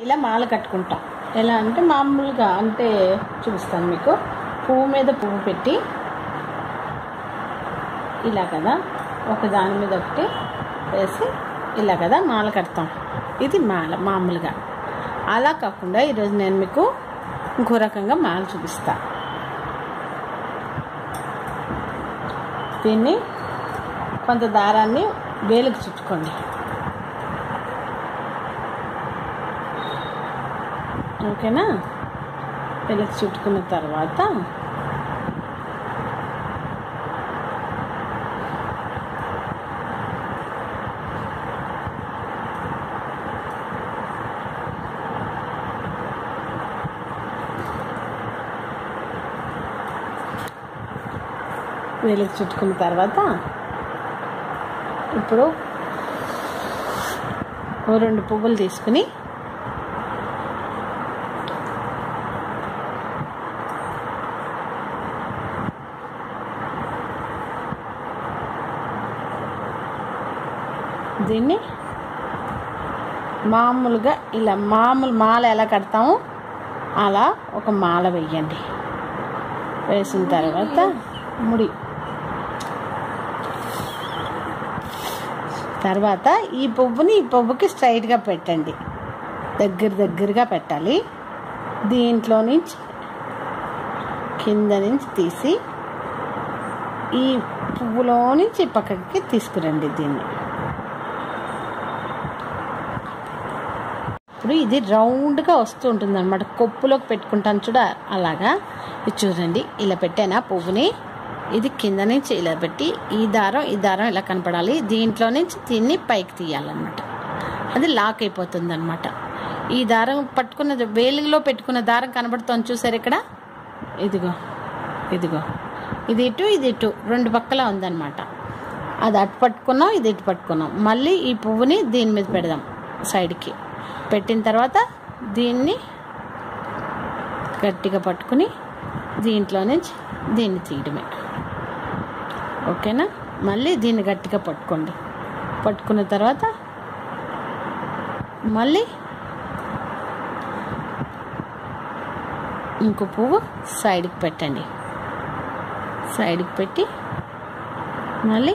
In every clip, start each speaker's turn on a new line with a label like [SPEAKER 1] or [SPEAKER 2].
[SPEAKER 1] ఇలా మాల కట్టుకుంటాం ఎలా అంటే మామూలుగా అంటే చూపిస్తాను మీకు పువ్వు మీద పువ్వు పెట్టి ఇలా కదా ఒక దాని మీద ఒకటి వేసి ఇలా కదా మాల కడతాం ఇది మాల మామూలుగా అలా కాకుండా ఈరోజు నేను మీకు ఇంకో రకంగా మాల చూపిస్తా దీన్ని కొంత దారాన్ని వేలుకు చుట్టుకోండి ఓకేనా వేలుకు చుట్టుకున్న తర్వాత వేలికి చుట్టుకున్న తర్వాత ఇప్పుడు ఓ రెండు పువ్వులు తీసుకుని దీన్ని మామూలుగా ఇలా మామూలు మాల ఎలా కడతామో అలా ఒక మాల వెయ్యండి వేసిన తర్వాత ముడి తర్వాత ఈ పువ్వుని ఈ పువ్వుకి స్ట్రైట్గా పెట్టండి దగ్గర దగ్గరగా పెట్టాలి దీంట్లో నుంచి కింద నుంచి తీసి ఈ పువ్వులో నుంచి పక్కకి తీసుకురండి దీన్ని ఇప్పుడు ఇది రౌండ్గా వస్తూ ఉంటుంది అనమాట కొప్పులోకి పెట్టుకుంటాను చూడ అలాగా ఇది చూడండి ఇలా పెట్టాను ఆ పువ్వుని ఇది కింద నుంచి ఇలా పెట్టి ఈ దారం ఈ దారం ఇలా కనపడాలి దీంట్లో నుంచి దీన్ని పైకి తీయాలన్నమాట అది లాక్ అయిపోతుంది అనమాట ఈ దారం పట్టుకున్న వేలిలో పెట్టుకున్న దారం కనబడుతోంది చూసారు ఇక్కడ ఇదిగో ఇదిగో ఇది ఇటు ఇది ఇటు రెండు పక్కల ఉందన్నమాట అది అటు పట్టుకున్నాం ఇది ఇటు పట్టుకున్నాం మళ్ళీ ఈ పువ్వుని దీని మీద పెడదాం సైడ్కి పెట్టిన తర్వాత దీన్ని గట్టిగా పట్టుకుని దీంట్లో నుంచి దీన్ని తీయడమే ఓకేనా మళ్ళీ దీన్ని గట్టిగా పట్టుకోండి పట్టుకున్న తర్వాత మళ్ళీ ఇంకో పువ్వు సైడ్కి పెట్టండి సైడ్కి పెట్టి మళ్ళీ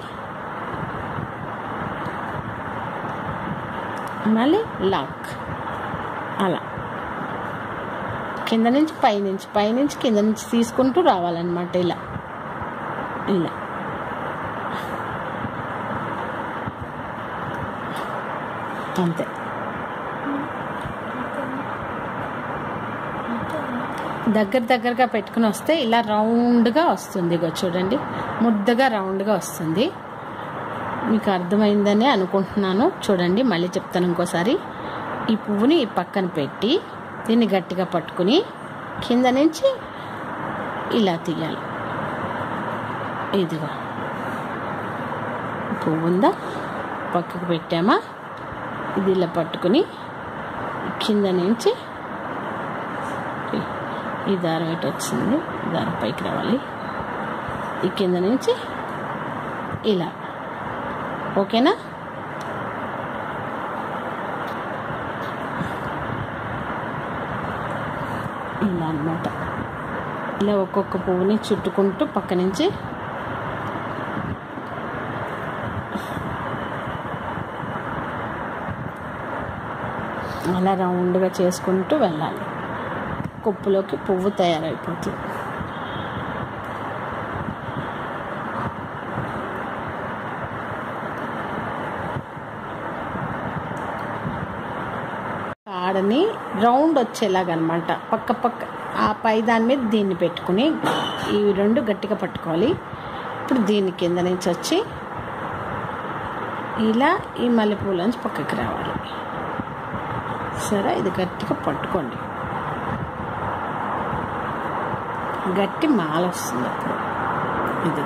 [SPEAKER 1] మళ్ళీ లాక్ అలా కింద నుంచి పైనుంచి పైనుంచి కింద నుంచి తీసుకుంటూ రావాలన్నమాట ఇలా ఇలా అంతే దగ్గర దగ్గరగా పెట్టుకుని వస్తే ఇలా రౌండ్గా వస్తుంది ఇగో చూడండి ముద్దగా రౌండ్గా వస్తుంది మీకు అర్థమైందని అనుకుంటున్నాను చూడండి మళ్ళీ చెప్తాను ఇంకోసారి ఈ పువ్వుని ఈ పక్కన పెట్టి దీన్ని గట్టిగా పట్టుకుని కింద నుంచి ఇలా తీయాలి ఇదిగో పువ్వు ఉందా పక్కకు పెట్టామా ఇది ఇలా పట్టుకుని కింద నుంచి ఈ దారం ఎటు వచ్చింది ఈ దారం పైకి రావాలి ఈ కింద నుంచి ఇలా ఓకేనా ఇలా అనమాట ఇలా ఒక్కొక్క పువ్వుని చుట్టుకుంటూ పక్క నుంచి అలా రౌండ్గా చేసుకుంటూ వెళ్ళాలి కొప్పులోకి పువ్వు తయారైపోతుంది కాడని రౌండ్ వచ్చేలాగనమాట పక్క పక్క ఆ పై దాని మీద దీన్ని పెట్టుకుని ఈ రెండు గట్టిగా పట్టుకోవాలి ఇప్పుడు దీని కింద నుంచి వచ్చి ఇలా ఈ మల్లెపూలోంచి పక్కకి రావాలి సరే ఇది గట్టిగా పట్టుకోండి గట్టి మాల వస్తుంది అప్పుడు ఇది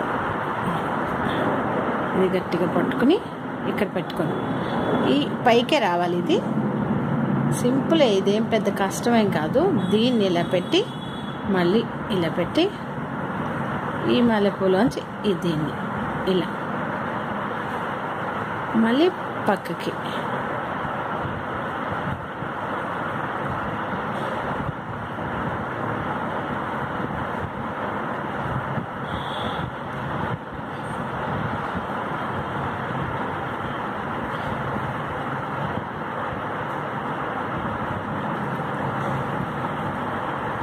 [SPEAKER 1] ఇది గట్టిగా పట్టుకుని ఇక్కడ పెట్టుకోండి ఈ పైకే రావాలి ఇది సింపుల్ ఇదేం పెద్ద కష్టమేం కాదు దీన్ని ఇలా పెట్టి మళ్ళీ ఇలా పెట్టి ఈ మల్లెపూలోంచి ఈ దీన్ని ఇలా మళ్ళీ పక్కకి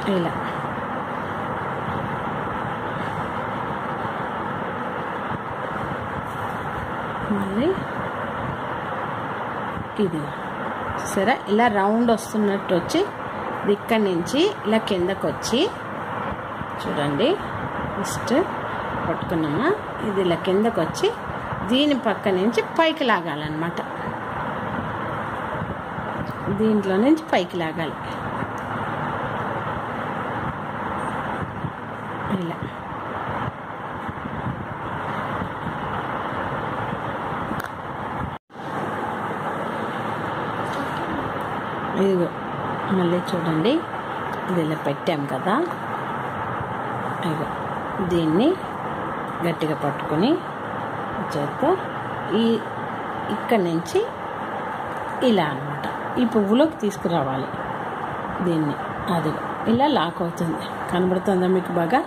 [SPEAKER 1] ఇలా మళ్ళీ ఇది సరే ఇలా రౌండ్ వస్తున్నట్టు వచ్చి ఇక్కడి నుంచి ఇలా కిందకు వచ్చి చూడండి ఫస్ట్ పట్టుకున్నామా ఇది ఇలా కిందకు వచ్చి దీని పక్క నుంచి పైకి లాగాలన్నమాట దీంట్లో నుంచి పైకి లాగాలి ఇలా ఇదిగో మళ్ళీ చూడండి ఇది ఇలా పెట్టాం కదా ఇదిగో దీన్ని గట్టిగా పట్టుకొని చేత్తో ఈ ఇక్కడి నుంచి ఇలా అనమాట ఈ పువ్వులోకి తీసుకురావాలి దీన్ని అది ఇలా లాక్ అవుతుంది కనబడుతుందా మీకు బాగా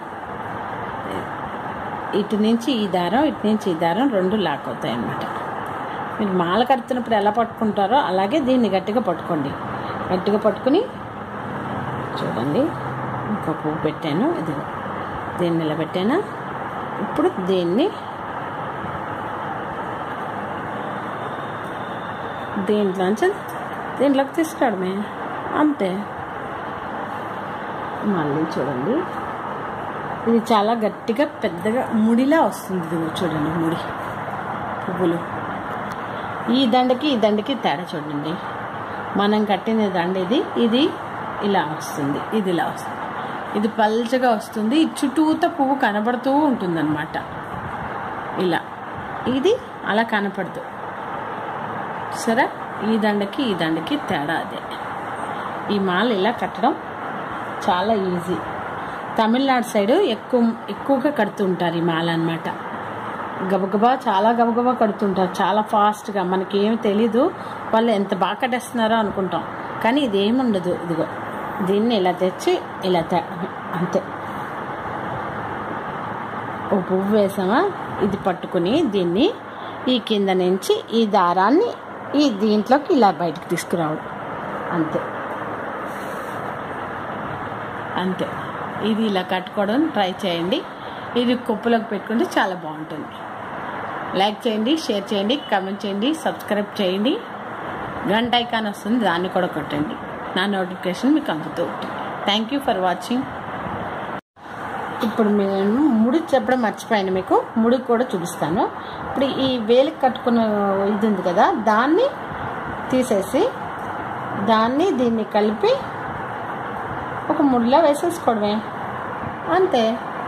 [SPEAKER 1] ఇటు నుంచి ఈ దారం ఇటు నుంచి ఈ దారం రెండు లాక్ అవుతాయి అన్నమాట మీరు మాల కడుతున్నప్పుడు ఎలా పట్టుకుంటారో అలాగే దీన్ని గట్టిగా పట్టుకోండి గట్టిగా పట్టుకుని చూడండి ఇంకో పువ్వు పెట్టాను ఇది దీన్ని ఇలా పెట్టాను ఇప్పుడు దీన్ని దీంట్లోంచి దీంట్లోకి తీసుకురావడమే అంతే మళ్ళీ చూడండి ఇది చాలా గట్టిగా పెద్దగా ముడిలా వస్తుంది ఇదిగో చూడండి ముడి పువ్వులు ఈ దండకి ఈ దండకి తేడా చూడండి మనం కట్టిన దండ ఇది ఇది ఇలా వస్తుంది ఇది ఇలా వస్తుంది ఇది పల్చగా వస్తుంది ఈ చుట్టూత పువ్వు కనబడుతూ ఉంటుందన్నమాట ఇలా ఇది అలా కనపడదు సరే ఈ దండకి ఈ దండకి తేడా అదే ఈ మాల ఇలా కట్టడం చాలా ఈజీ తమిళనాడు సైడు ఎక్కువ ఎక్కువగా కడుతుంటారు ఈ మాల అనమాట గబగబా చాలా గబగబా కడుతుంటారు చాలా ఫాస్ట్గా మనకి ఏమి తెలీదు వాళ్ళు ఎంత బాగా కట్టేస్తున్నారో అనుకుంటాం కానీ ఇది ఏముండదు ఇదిగో దీన్ని ఇలా తెచ్చి ఇలా తే అంతే ఓ పువ్వు వేసామా ఇది పట్టుకుని దీన్ని ఈ కింద నుంచి ఈ దారాన్ని ఈ దీంట్లోకి ఇలా బయటకు తీసుకురావడం అంతే అంతే ఇది ఇలా కట్టుకోవడం ట్రై చేయండి ఇది కుప్పలోకి పెట్టుకుంటే చాలా బాగుంటుంది లైక్ చేయండి షేర్ చేయండి కామెంట్ చేయండి సబ్స్క్రైబ్ చేయండి గంట ఐకాన్ వస్తుంది దాన్ని కూడా కొట్టండి నా నోటిఫికేషన్ మీకు అందుతూ ఉంటుంది థ్యాంక్ యూ ఫర్ వాచింగ్ ఇప్పుడు నేను ముడి చెప్పడం మర్చిపోయాను మీకు ముడి కూడా చూపిస్తాను ఇప్పుడు ఈ వేలికి కట్టుకున్న ఇది ఉంది కదా దాన్ని తీసేసి దాన్ని దీన్ని కలిపి ఒక ముడిలా వేసేసుకోవడమే అంతే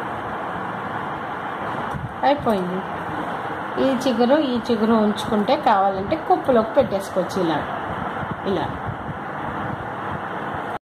[SPEAKER 1] అయిపోయింది ఈ చిగురు ఈ చిగురు ఉంచుకుంటే కావాలంటే కుప్పలోకి పెట్టేసుకోవచ్చు ఇలా ఇలా